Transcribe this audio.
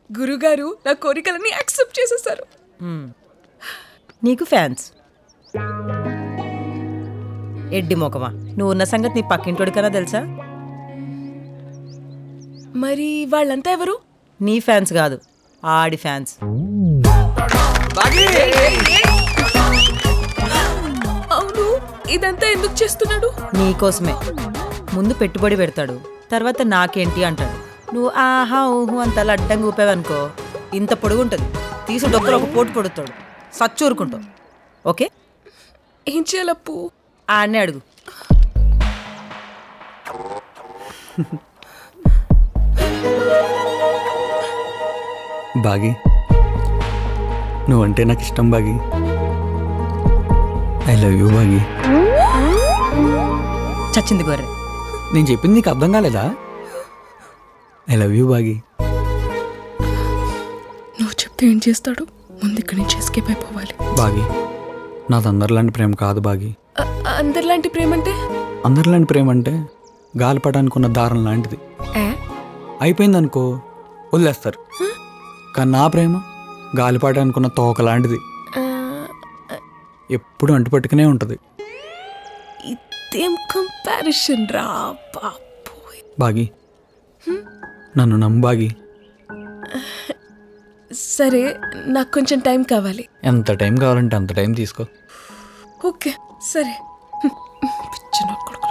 గురుగారు నా కోరికలని యాక్సెప్ట్ చేసేసారు నీకు ఫ్యాన్స్ ఎడ్డి మొకమా నువ్వు ఉన్న సంగతి నీ పక్కింటోడికన్నా తెలుసా మరి వాళ్ళంతా ఎవరు నీ ఫ్యాన్స్ కాదు ఆడి ఫ్యాన్స్ అవును ఇదంతా ఎందుకు చేస్తున్నాడు నీకోసమే ముందు పెట్టుబడి పెడతాడు తర్వాత నాకేంటి అంటాడు నువ్వు ఆహా ఊహు అంత అలా అడ్డంగా ఊపావనుకో ఇంత పొడుగు ఉంటుంది తీసి డొక్కలు ఒక పోటు పొడుతాడు సచ్చూరుకుంటావు ఓకే ఏం చేయాలప్పు ఆడనే అడుగు బాగి నువ్వంటే నాకు ఇష్టం Baaghi I love you Baaghi చచ్చింది గొర్రె నేను చెప్పింది నీకు అర్థం కాలేదా ఐ లవ్ యూ బాగి నువ్వు చెప్తే ఏం చేస్తాడు ముందు ఇక్కడి నుంచి ఎస్కేప్ అయిపోవాలి బాగి నాది అందరిలాంటి ప్రేమ కాదు బాగి అ- అందరిలాంటి ప్రేమ అంటే అందరిలాంటి ప్రేమ అంటే గాలిపటానికి ఉన్న దారం లాంటిది ఏ? అయిపోయిందనుకో వదిలేస్తారు కానీ నా ప్రేమ గాలిపటానికి ఉన్న తోక లాంటిది ఆ, ఎప్పుడు అంటుపట్టుకునే ఉంటుంది ఇదేం కంపారిజన్ రా బాబోయ్ బాగి నన్ను నమ్ము బాగి సరే నాకు కొంచెం టైం కావాలి ఎంత టైం కావాలంటే అంత టైం తీసుకో ఓకే సరే పిచ్చిన కొడుకు